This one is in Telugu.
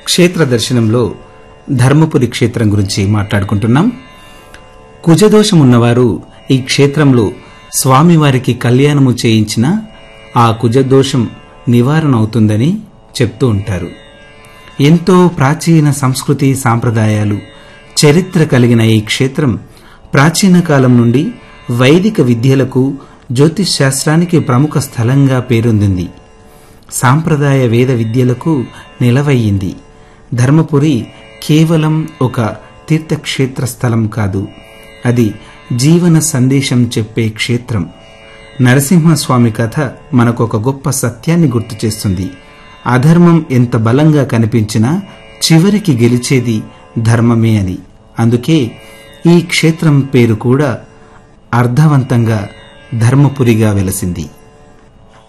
క్షేత్ర దర్శనంలో ధర్మపురి క్షేత్రం గురించి మాట్లాడుకుంటున్నాం కుజదోషం ఉన్నవారు ఈ క్షేత్రంలో స్వామివారికి కళ్యాణము చేయించిన ఆ కుజదోషం నివారణ అవుతుందని చెప్తూ ఉంటారు ఎంతో ప్రాచీన సంస్కృతి సాంప్రదాయాలు చరిత్ర కలిగిన ఈ క్షేత్రం ప్రాచీన కాలం నుండి వైదిక విద్యలకు జ్యోతిష్ శాస్త్రానికి ప్రముఖ స్థలంగా పేరొందింది సాంప్రదాయ వేద విద్యలకు నిలవయ్యింది ధర్మపురి కేవలం ఒక తీర్థక్షేత్ర స్థలం కాదు అది జీవన సందేశం చెప్పే క్షేత్రం నరసింహస్వామి కథ మనకొక గొప్ప సత్యాన్ని గుర్తు చేస్తుంది అధర్మం ఎంత బలంగా కనిపించినా చివరికి గెలిచేది ధర్మమే అని అందుకే ఈ క్షేత్రం పేరు కూడా అర్థవంతంగా ధర్మపురిగా వెలసింది